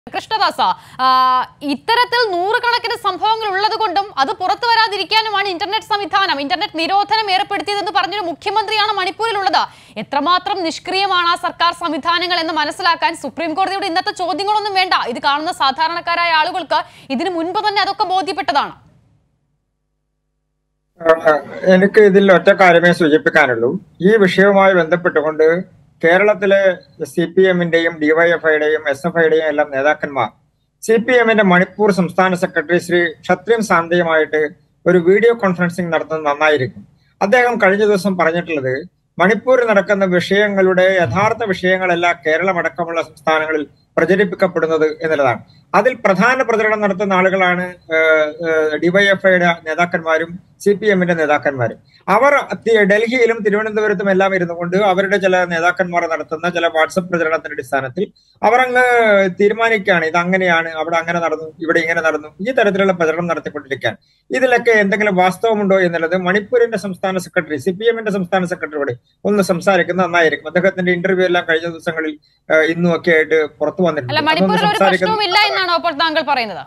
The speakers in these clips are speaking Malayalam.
കൃഷ്ണദാസ ആ, ഇത്തരത്തിൽ നൂറുകണക്കിന് സംഭവങ്ങൾ ഉള്ളത് കൊണ്ടും അത് പുറത്തു വരാതിരിക്കാനുമാണ് ഇന്റർനെറ്റ് സംവിധാനം ഇന്റർനെറ്റ് നിരോധനം ഏർപ്പെടുത്തിയതെന്ന് പറഞ്ഞൊരു മുഖ്യമന്ത്രിയാണ് മണിപ്പൂരിലുള്ളത് എത്രമാത്രം നിഷ്ക്രിയമാണ് ആ സർക്കാർ സംവിധാനങ്ങൾ എന്ന് മനസ്സിലാക്കാൻ സുപ്രീം കോടതിയുടെ ഇന്നത്തെ ചോദ്യങ്ങളൊന്നും വേണ്ട ഇത് കാണുന്ന സാധാരണക്കാരായ ആളുകൾക്ക് ഇതിനു മുൻപ് തന്നെ അതൊക്കെ ബോധ്യപ്പെട്ടതാണ് ആഹ് എനിക്ക് ഇതിൽ ഒറ്റ കാര്യമേ സൂചിപ്പിക്കാനുള്ളൂ ഈ വിഷയവുമായി ബന്ധപ്പെട്ടുകൊണ്ട് കേരളത്തിലെ സി പി എമ്മിന്റെയും ഡിവൈഎഫ്ഐയുടെയും എസ് എഫ് ഐയുടെയും എല്ലാം നേതാക്കന്മാർ സി പി എമ്മിന്റെ മണിപ്പൂർ സംസ്ഥാന സെക്രട്ടറി ശ്രീ ക്ഷത്രിയം സാന്തിയുമായിട്ട് ഒരു വീഡിയോ കോൺഫറൻസിംഗ് നടത്തുന്നത് നന്നായിരിക്കും അദ്ദേഹം കഴിഞ്ഞ ദിവസം പറഞ്ഞിട്ടുള്ളത് മണിപ്പൂരിൽ നടക്കുന്ന വിഷയങ്ങളുടെ യഥാർത്ഥ വിഷയങ്ങളല്ല കേരളം അടക്കമുള്ള സംസ്ഥാനങ്ങളിൽ പ്രചരിപ്പിക്കപ്പെടുന്നത് എന്നുള്ളതാണ് അതിൽ പ്രധാന പ്രചരണം നടത്തുന്ന ആളുകളാണ് ഡിവൈഎഫ്ഐയുടെ നേതാക്കന്മാരും സി പി എമ്മിന്റെ നേതാക്കന്മാരും അവർ തി- ഡൽഹിയിലും തിരുവനന്തപുരത്തും എല്ലാം ഇരുന്നു കൊണ്ട് അവരുടെ ചില നേതാക്കന്മാർ നടത്തുന്ന ചില വാട്സപ്പ് പ്രചരണത്തിന്റെ അടിസ്ഥാനത്തിൽ അവർ അങ്ങ് തീരുമാനിക്കുകയാണ് ഇത് അങ്ങനെയാണ് അവിടെ അങ്ങനെ നടന്നു ഇവിടെ ഇങ്ങനെ നടന്നു ഈ തരത്തിലുള്ള പ്രചരണം നടത്തിക്കൊണ്ടിരിക്കുകയാണ് ഇതിലൊക്കെ എന്തെങ്കിലും വാസ്തവമുണ്ടോ എന്നുള്ളത് മണിപ്പൂരിന്റെ സംസ്ഥാന സെക്രട്ടറി സി പി എമ്മിന്റെ സംസ്ഥാന സെക്രട്ടറിയോട് ഒന്ന് സംസാരിക്കുന്നത് നന്നായിരിക്കും അദ്ദേഹത്തിന്റെ ഇന്റർവ്യൂ എല്ലാം കഴിഞ്ഞ ദിവസങ്ങളിൽ ഏഹ്, ഇന്നും ഒക്കെ ആയിട്ട് പുറത്തു അല്ല വന്നിട്ടുണ്ട് അതൊന്ന് മണിപ്പൂരിൽ ഒരു സംസാരിക്കുന്നത് പ്രശ്നവും ഇല്ല എന്നാണോ അപ്പോൾ താങ്കൾ പറയുന്നത്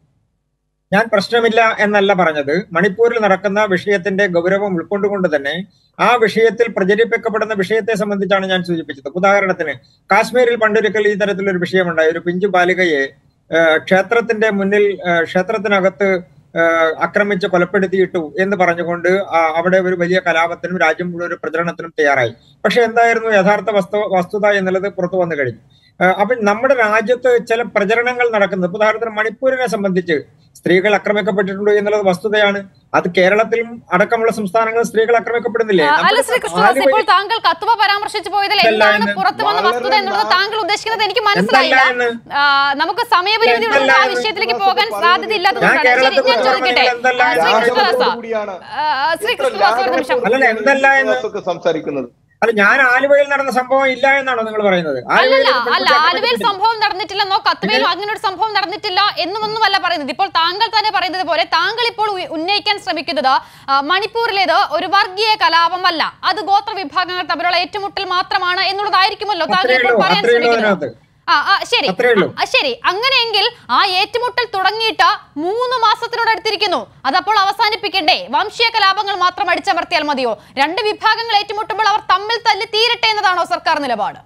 ഞാൻ പ്രശ്നമില്ല എന്നല്ല പറഞ്ഞത് മണിപ്പൂരിൽ നടക്കുന്ന വിഷയത്തിന്റെ ഗൗരവം ഉൾക്കൊണ്ടുകൊണ്ട് തന്നെ ആ വിഷയത്തിൽ പ്രചരിപ്പിക്കപ്പെടുന്ന വിഷയത്തെ സംബന്ധിച്ചാണ് ഞാൻ സൂചിപ്പിച്ചത് ഉദാഹരണത്തിന് കാശ്മീരിൽ പണ്ടൊരിക്കൽ ഈ തരത്തിലൊരു വിഷയമുണ്ടായി ഒരു പിഞ്ചു ബാലികയെ ആ, ക്ഷേത്രത്തിന്റെ മുന്നിൽ ആ, ക്ഷേത്രത്തിനകത്ത് ആ, ആക്രമിച്ച് കൊലപ്പെടുത്തിയിട്ടു എന്ന് പറഞ്ഞുകൊണ്ട് ആ, അവിടെ ഒരു വലിയ കലാപത്തിനും രാജ്യം മുഴുവൻ ഒരു പ്രചരണത്തിനും തയ്യാറായി പക്ഷെ എന്തായിരുന്നു യഥാർത്ഥ വസ്തു വസ്തുത എന്നുള്ളത് പുറത്തു വന്നു കഴിഞ്ഞു ആ, അപ്പൊ നമ്മുടെ രാജ്യത്ത് ചില പ്രചരണങ്ങൾ നടക്കുന്നത് ഇപ്പൊ ഉദാഹരണത്തിന് മണിപ്പൂരിനെ സംബന്ധിച്ച് സ്ത്രീകൾ ആക്രമിക്കപ്പെട്ടിട്ടുണ്ട് എന്നുള്ളത് വസ്തുതയാണ് അത് കേരളത്തിലും അടക്കമുള്ള സംസ്ഥാനങ്ങളിൽ സ്ത്രീകൾ ആക്രമിക്കപ്പെടുന്നില്ലേ ആ, അല്ല നമ്മുടെ ശ്രീ കൃഷ്ണദാസ് ഇപ്പോൾ ആലുവയിൽ താങ്കൾ കത്തുവ പരാമർശിച്ചു പോയതിൽ എന്തല്ല എന്താണ് എന്ന് പുറത്തു വന്ന വളരെ വസ്തുത എന്നുള്ളത് നാ- താങ്കൾ ഉദ്ദേശിക്കുന്നത് എനിക്ക് എന്തല്ല മനസ്സിലായില്ല എന്ന് ആ, നമുക്ക് സമയപരിധി ഉള്ളത് എന്തല്ല ആ എന്ന് വിഷയത്തിലേക്ക് കൃഷ്ണദാസ് പോകാൻ പറയുന്നത് സാധ്യതയില്ലാത്തതുകൊണ്ടാണ് ഞാൻ ശരി ഞാൻ കേരളത്തെ ചോദിക്കട്ടെ എന്തല്ല ആ, ശ്രീ എന്ന് കൃഷ്ണദാസ കൂടിയാണ് ആ, ശ്രീ കൃഷ്ണദാസ് ഒരു നിമിഷം അല്ലല്ല, എന്തല്ല എന്ന് ഒക്കെ സംസാരിക്കുന്നത് അല്ല ഞാൻ ആലുവയിൽ നടന്ന സംഭവം ഇല്ല എന്നാണോ നിങ്ങൾ പറയുന്നത് ആലുവയിൽ അല്ലല്ല ഒരു അല്ല പെൺകുട്ടി ആലുവയിൽ ആക്രമിക്കപ്പെട്ടില്ല. സംഭവം നടന്നിട്ടില്ലെന്നോ കത്തുവയിലോ അങ്ങനെ ഒരു സംഭവം നടന്നിട്ടില്ല എന്നൊന്നുമല്ല പറയുന്നത് ഇപ്പോൾ താങ്കൾ തന്നെ പറയുന്നത് പോലെ താങ്കൾ ഇപ്പോൾ ഉ- ഉന്നയിക്കാൻ ശ്രമിക്കുന്നത് ആ, മണിപ്പൂരിലേത് ഒരു വർഗീയ കലാപമല്ല അത് ഗോത്ര വിഭാഗങ്ങൾ തമ്മിലുള്ള ഏറ്റുമുട്ടൽ മാത്രമാണ് എന്നുള്ളതായിരിക്കുമല്ലോ താങ്കൾ അത്രയേ ഇപ്പോൾ ഉള്ളൂ പറയാൻ അത്രയേ ഉള്ളൂ ശ്രമിക്കുന്നത് അതിനകത്ത് ആ ആ, ശരി അത്രയേ ഉള്ളൂ. ആ, ശരി അങ്ങനെയെങ്കിൽ ആ ഏറ്റുമുട്ടൽ തുടങ്ങിയിട്ട് മൂന്ന് മാസത്തിനോട് അടുത്തിരിക്കുന്നു അതപ്പോൾ അവസാനിപ്പിക്കണ്ടേ വംശീയ കലാപങ്ങൾ മാത്രം അടിച്ചമർത്തിയാൽ മതിയോ രണ്ട് വിഭാഗങ്ങൾ ഏറ്റുമുട്ടുമ്പോൾ അവർ തമ്മിൽ തല്ലി തീരട്ടെ എന്നതാണോ സർക്കാർ നിലപാട്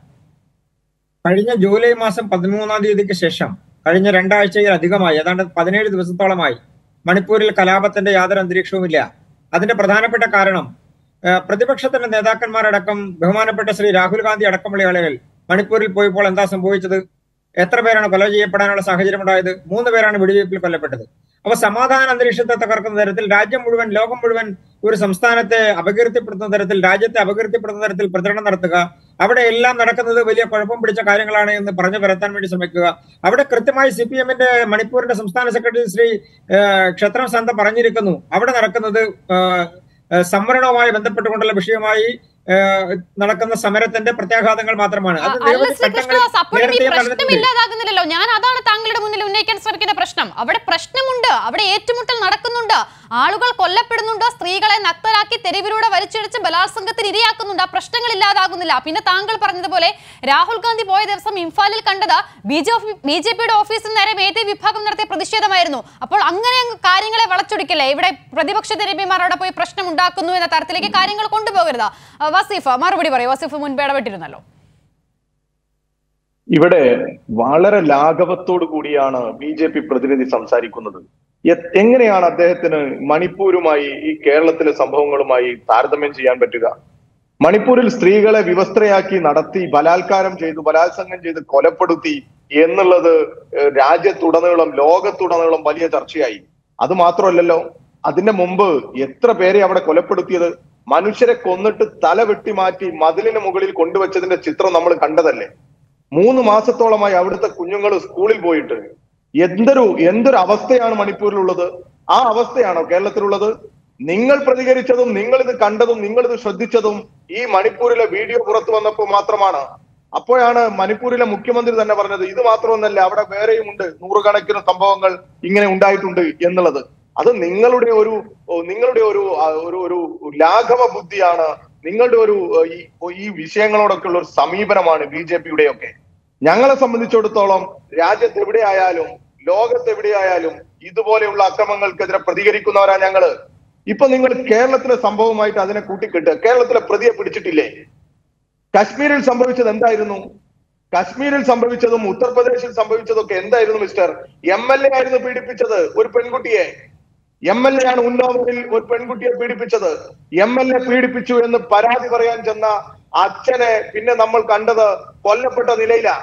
കഴിഞ്ഞ ജൂലൈ മാസം പതിമൂന്നാം തീയതിക്ക് ശേഷം കഴിഞ്ഞ രണ്ടാഴ്ചയിൽ അധികമായി ഏതാണ്ട് പതിനേഴ് ദിവസത്തോളമായി മണിപ്പൂരിൽ കലാപത്തിന്റെ യാതൊരു അന്തരീക്ഷവുമില്ല അതിന്റെ പ്രധാനപ്പെട്ട കാരണം ആ, പ്രതിപക്ഷത്തിന്റെ നേതാക്കന്മാരടക്കം ബഹുമാനപ്പെട്ട ശ്രീ രാഹുൽ ഗാന്ധി അടക്കമുള്ള ആളുകൾ മണിപ്പൂരിൽ പോയപ്പോൾ എന്താ സംഭവിച്ചത് എത്ര പേരാണ് കൊല ചെയ്യപ്പെടാനുള്ള സാഹചര്യം ഉണ്ടായത് മൂന്ന് പേരാണ് വെടിവയ്പിൽ കൊല്ലപ്പെട്ടത് അപ്പൊ സമാധാന അന്തരീക്ഷത്തെ തകർക്കുന്ന തരത്തിൽ രാജ്യം മുഴുവൻ ലോകം മുഴുവൻ ഒരു സംസ്ഥാനത്തെ അപകീർത്തിപ്പെടുത്തുന്ന തരത്തിൽ രാജ്യത്തെ അപകീർത്തിപ്പെടുത്തുന്ന തരത്തിൽ പ്രചരണം നടത്തുക അവിടെ എല്ലാം നടക്കുന്നത് വലിയ കുഴപ്പം പിടിച്ച കാര്യങ്ങളാണ് എന്ന് പറഞ്ഞു പരത്താൻ വേണ്ടി ശ്രമിക്കുക അവിടെ കൃത്യമായി സി പി എമ്മിന്റെ മണിപ്പൂരിന്റെ സംസ്ഥാന സെക്രട്ടറി ശ്രീ ഏഹ്, ക്ഷത്രം സന്ത പറഞ്ഞിരിക്കുന്നു അവിടെ നടക്കുന്നത് ഏഹ്, ഏഹ്, സംവരണവുമായി ബന്ധപ്പെട്ടുകൊണ്ടുള്ള വിഷയമായി ഏഹ്, നടക്കുന്ന സമരത്തിന്റെ പ്രത്യാഘാതങ്ങൾ മാത്രമാണ് അത് അല്ല നിരവധി ശ്രീ ഘട്ടങ്ങളിൽ കൃഷ്ണദാസ് അപ്പോഴും ഈ നേരത്തെ പ്രശ്നം നടന്നിട്ടുണ്ട് ഇല്ലാതാകുന്നില്ലല്ലോ ഞാൻ അതാണ് താങ്കളുടെ മുന്നിൽ ഉന്നയിക്കാൻ ശ്രമിക്കുന്ന പ്രശ്നം അവിടെ പ്രശ്നമുണ്ട് അവിടെ ഏറ്റുമുട്ടൽ നടക്കുന്നുണ്ട് ആളുകൾ കൊല്ലപ്പെടുന്നുണ്ട് സ്ത്രീകളെ നക്തലാക്കി തെരുവിലൂടെ വലിച്ചിഴച്ച് ബലാത്സംഗത്തിന് ഇരയാക്കുന്നുണ്ട് ആ പ്രശ്നങ്ങൾ ഇല്ലാതാകുന്നില്ല പിന്നെ താങ്കൾ പറഞ്ഞതുപോലെ രാഹുൽ ഗാന്ധി പോയ ദിവസം ഇംഫാലിൽ കണ്ടത് ബി ജെ ബി ജെ പിയുടെ ഓഫീസിന് നേരെ മേധി വിഭാഗം നടത്തിയ പ്രതിഷേധമായിരുന്നു അപ്പോൾ അങ്ങനെ അങ്ങ് കാര്യങ്ങളെ വളച്ചൊടിക്കല്ലേ ഇവിടെ പ്രതിപക്ഷ തെരഞ്ഞെടുപ്പിമാർ അവിടെ പോയി പ്രശ്നം ഉണ്ടാക്കുന്നു എന്ന തരത്തിലേക്ക് കാര്യങ്ങൾ കൊണ്ടുപോകരുത് ആ, വസീഫ് മറുപടി പറയൂ വസീഫ് മുൻപ് ഇടപെട്ടിരുന്നല്ലോ ഇവിടെ വളരെ ലാഘവത്തോടു കൂടിയാണ് ബി ജെ പി പ്രതിനിധി സംസാരിക്കുന്നത് എ- എങ്ങനെയാണ് അദ്ദേഹത്തിന് മണിപ്പൂരുമായി ഈ കേരളത്തിലെ സംഭവങ്ങളുമായി താരതമ്യം ചെയ്യാൻ പറ്റുക മണിപ്പൂരിൽ സ്ത്രീകളെ വിവസ്ത്രയാക്കി നടത്തി ബലാത്കാരം ചെയ്തു ബലാത്സംഗം ചെയ്ത് കൊലപ്പെടുത്തി എന്നുള്ളത് ഏഹ്, രാജ്യത്തുടനീളം ലോകത്തുടനീളം വലിയ ചർച്ചയായി അത് മാത്രമല്ലല്ലോ അതിന്റെ മുമ്പ് എത്ര പേരെ അവിടെ കൊലപ്പെടുത്തിയത് മനുഷ്യരെ കൊന്നിട്ട് തല വെട്ടി മാറ്റി മതിലിന് മുകളിൽ കൊണ്ടുവച്ചതിന്റെ ചിത്രം നമ്മൾ കണ്ടതല്ലേ മൂന്ന് മാസത്തോളമായി അവിടുത്തെ കുഞ്ഞുങ്ങൾ സ്കൂളിൽ പോയിട്ട് എന്തൊരു എന്തൊരു അവസ്ഥയാണ് മണിപ്പൂരിലുള്ളത് ആ അവസ്ഥയാണോ കേരളത്തിലുള്ളത് നിങ്ങൾ പ്രതികരിച്ചതും നിങ്ങൾ ഇത് കണ്ടതും നിങ്ങൾ ഇത് ശ്രദ്ധിച്ചതും ഈ മണിപ്പൂരിലെ വീഡിയോ പുറത്തു വന്നപ്പോൾ മാത്രമാണ് അപ്പോഴാണ് മണിപ്പൂരിലെ മുഖ്യമന്ത്രി തന്നെ പറഞ്ഞത് ഇത് മാത്രമൊന്നല്ല അവിടെ വേറെയും ഉണ്ട് നൂറുകണക്കിന് സംഭവങ്ങൾ ഇങ്ങനെ ഉണ്ടായിട്ടുണ്ട് എന്നുള്ളത് അത് നിങ്ങളുടെ ഒരു ഓ, നിങ്ങളുടെ ഒരു ആ, ഒരു ഒരു ലാഘവ ബുദ്ധിയാണ് നിങ്ങളുടെ ഒരു ഏഹ്, ഈ ഈ വിഷയങ്ങളോടൊക്കെ ഉള്ള ഒരു സമീപനമാണ് ബി ജെ പിയുടെ ഒക്കെ ഞങ്ങളെ സംബന്ധിച്ചിടത്തോളം രാജ്യത്ത് എവിടെയായാലും ലോകത്ത് എവിടെയായാലും ഇതുപോലെയുള്ള അക്രമങ്ങൾക്കെതിരെ പ്രതികരിക്കുന്നവരാ ഞങ്ങള് ഇപ്പൊ നിങ്ങൾ കേരളത്തിലെ സംഭവമായിട്ട് അതിനെ കൂട്ടിക്കെട്ട് കേരളത്തിലെ പ്രതിയെ പിടിച്ചിട്ടില്ലേ കശ്മീരിൽ സംഭവിച്ചത് എന്തായിരുന്നു കശ്മീരിൽ സംഭവിച്ചതും ഉത്തർപ്രദേശിൽ സംഭവിച്ചതൊക്കെ എന്തായിരുന്നു മിസ്റ്റർ എം എൽ എ ആയിരുന്നു പീഡിപ്പിച്ചത് ഒരു പെൺകുട്ടിയെ എം എൽ എ ആണ് ഉന്നോവറിൽ ഒരു പെൺകുട്ടിയെ പീഡിപ്പിച്ചത് എം എൽ എ പീഡിപ്പിച്ചു എന്ന് പരാതി പറയാൻ ചെന്ന അച്ഛനെ പിന്നെ നമ്മൾ കണ്ടത് കൊല്ലപ്പെട്ട നിലയിലാണ്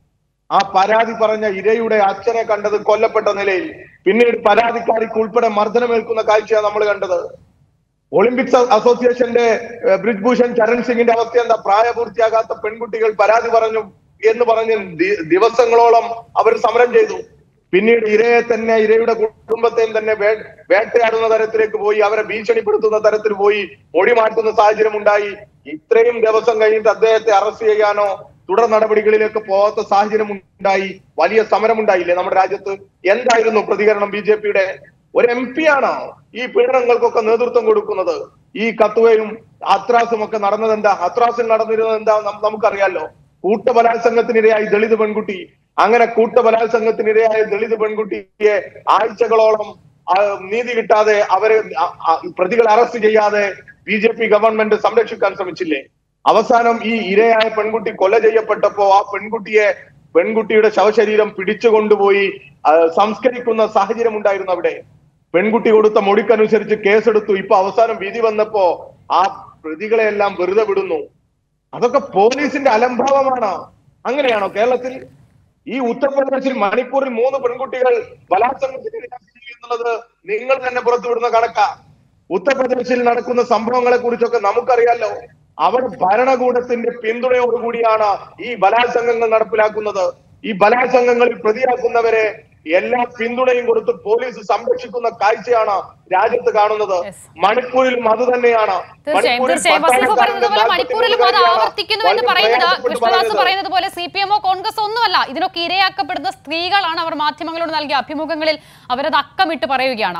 ആ പരാതി പറഞ്ഞ ഇരയുടെ അച്ഛനെ കണ്ടത് കൊല്ലപ്പെട്ട നിലയിൽ പിന്നീട് പരാതിക്കാരിക്ക് ഉൾപ്പെടെ മർദ്ദനമേൽക്കുന്ന കാഴ്ചയാണ് നമ്മൾ കണ്ടത് ഒളിമ്പിക്സ് അസോസിയേഷന്റെ ഏഹ്, ബ്രിജ്ഭൂഷൺ ചരൺ സിംഗിന്റെ അവസ്ഥ എന്താ പ്രായപൂർത്തിയാകാത്ത പെൺകുട്ടികൾ പരാതി പറഞ്ഞു എന്ന് പറഞ്ഞ് ദി- ദിവസങ്ങളോളം അവർ സമരം ചെയ്തു പിന്നീട് ഇരയെ തന്നെ ഇരയുടെ കുടുംബത്തെയും തന്നെ വേ- വേട്ടയാടുന്ന തരത്തിലേക്ക് പോയി അവരെ ഭീഷണിപ്പെടുത്തുന്ന തരത്തിൽ പോയി മൊഴി മാറ്റുന്ന സാഹചര്യം ഉണ്ടായി ഇത്രയും ദിവസം കഴിഞ്ഞിട്ട് അദ്ദേഹത്തെ അറസ്റ്റ് ചെയ്യാനോ തുടർ നടപടികളിലേക്ക് പോകാത്ത സാഹചര്യം ഉണ്ടായി വലിയ സമരം ഉണ്ടായില്ലേ നമ്മുടെ രാജ്യത്ത് എന്തായിരുന്നു പ്രതികരണം ബി ജെ പിയുടെ ഒരു എം പി ആണോ ഈ പീഡനങ്ങൾക്കൊക്കെ നേതൃത്വം കൊടുക്കുന്നത് ഈ കത്തുവയും അത്രാസും ഒക്കെ നടന്നത് എന്താ അത്രാസിൽ നടന്നിരുന്നത് എന്താ നം- നമുക്കറിയാലോ കൂട്ടബലാത്സംഗത്തിനിരയായി ദളിത് പെൺകുട്ടി അങ്ങനെ കൂട്ടബലാത്സംഗത്തിനിരയായ ദളിത് പെൺകുട്ടിയെ ആഴ്ചകളോളം ആ, നീതി കിട്ടാതെ അവരെ ആ, ആ, പ്രതികളെ അറസ്റ്റ് ചെയ്യാതെ ബി ജെ പി ഗവൺമെന്റ് സംരക്ഷിക്കാൻ ശ്രമിച്ചില്ലേ അവസാനം ഈ ഇരയായ പെൺകുട്ടി കൊല ചെയ്യപ്പെട്ടപ്പോ ആ പെൺകുട്ടിയെ പെൺകുട്ടിയുടെ ശവശരീരം പിടിച്ചുകൊണ്ടുപോയി ആ, സംസ്കരിക്കുന്ന സാഹചര്യം ഉണ്ടായിരുന്നു അവിടെ പെൺകുട്ടി കൊടുത്ത മൊഴിക്കനുസരിച്ച് കേസെടുത്തു ഇപ്പൊ അവസാനം വിധി വന്നപ്പോ ആ പ്രതികളെ എല്ലാം വെറുതെ വിടുന്നു അതൊക്കെ പോലീസിന്റെ അലംഭാവമാണ് അങ്ങനെയാണോ കേരളത്തിൽ ഈ ഉത്തർപ്രദേശിൽ മണിപ്പൂരിൽ മൂന്ന് പെൺകുട്ടികൾ ബലാത്സംഗത്തിന് ഇരയാക്കി എന്നുള്ളത് നിങ്ങൾ തന്നെ പുറത്തുവിടുന്ന കണക്കാ ഉത്തർപ്രദേശിൽ നടക്കുന്ന സംഭവങ്ങളെ കുറിച്ചൊക്കെ നമുക്കറിയാലോ അവിടെ ഭരണകൂടത്തിന്റെ പിന്തുണയോടുകൂടിയാണ് ഈ ബലാത്സംഗങ്ങൾ നടപ്പിലാക്കുന്നത് ഈ ബലാത്സംഗങ്ങളിൽ പ്രതിയാക്കുന്നവരെ എല്ലാ പിന്തുണയും കൊടുത്ത് പോലീസ് സംരക്ഷിക്കുന്ന കാഴ്ചയാണ് രാജ്യത്ത് കാണുന്നത് Yes. മണിപ്പൂരിലും അത് തന്നെയാണ് തീർച്ചയായും മണിപ്പൂരിൽ തീർച്ചയായും വസീഫ് പറയുന്നത് പോലെ പട്ടാളക്കാരന്റെ മണിപ്പൂരിലും അത് 43 ആവർത്തിക്കുന്നു എന്ന് വളരെ പറയുന്നത് പ്രയാസപ്പെട്ട് കൃഷ്ണദാസ് പറയുന്നത്. പറയുന്നത് പോലെ സി പി എമ്മോ കോൺഗ്രസ് ഒന്നുമല്ല ഇതിനൊക്കെ ഇരയാക്കപ്പെടുന്ന സ്ത്രീകളാണ് അവർ മാധ്യമങ്ങളോട് നൽകിയ അഭിമുഖങ്ങളിൽ അവരത് അക്കമിട്ട് പറയുകയാണ്